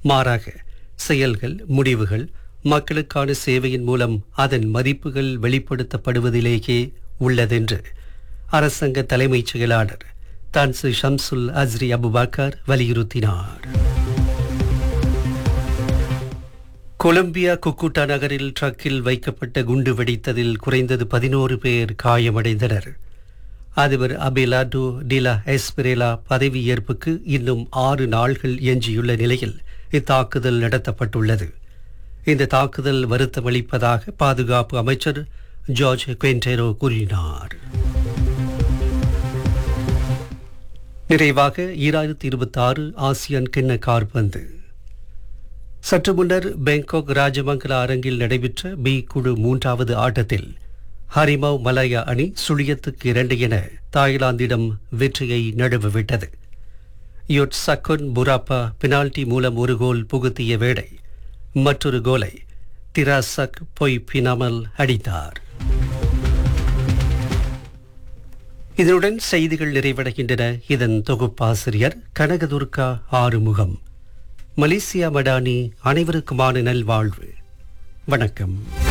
மாறாக செயல்கள் முடிவுகள் மக்களுக்கான சேவையின் மூலம் அதன் மதிப்புகள் வெளிப்படுத்தப்படுவதிலேயே உள்ளதென்று அரசாங்க தலைமைச் செயலாளர் தான்சு ஷம்சுல் அஸ்ரி அபுபக்கர் வலியுறுத்தினார் கொலம்பியா குக்குட்டா நகரில் ட்ரக்கில் வைக்கப்பட்ட குண்டு வெடித்ததில் குறைந்தது பதினோரு பேர் காயமடைந்தனர் அதிபர் அபெலாடோ டிலா எஸ்பிரேலா பதவியேற்புக்கு இன்னும் ஆறு நாள்கள் எஞ்சியுள்ள நிலையில் இத்தாக்குதல் நடத்தப்பட்டுள்ளது இந்த தாக்குதல் வருத்தமளிப்பதாக பாதுகாப்பு அமைச்சர் ஜார்ஜ் குவென்டேரோ கூறினார் நிறைவாக ஈராயிரத்தி இருபத்தி ஆறு ஆசியான் கிண்ண கார்பந்து சற்று முன்னர் பேங்காக் ராஜமங்கல அரங்கில் நடைபெற்ற பி குழு மூன்றாவது ஆட்டத்தில் ஹரிமவ் மலாயா அணி சுழியத்துக்கு இரண்டு என தாய்லாந்திடம் வெற்றியை நழுவவிட்டது யோட் சக்குன் புராப்பா பெனால்டி மூலம் ஒரு கோல் புகுத்திய வேளை மற்றொரு கோலை திராசக் பொய் பினாமல் அடித்தார் இதனுடன் செய்திகள் நிறைவடைகின்றன இதன் தொகுப்பாசிரியர் கனகதுர்கா ஆறுமுகம் மலேசியா மடானி அனைவருக்குமான நல்வாழ்வு வணக்கம்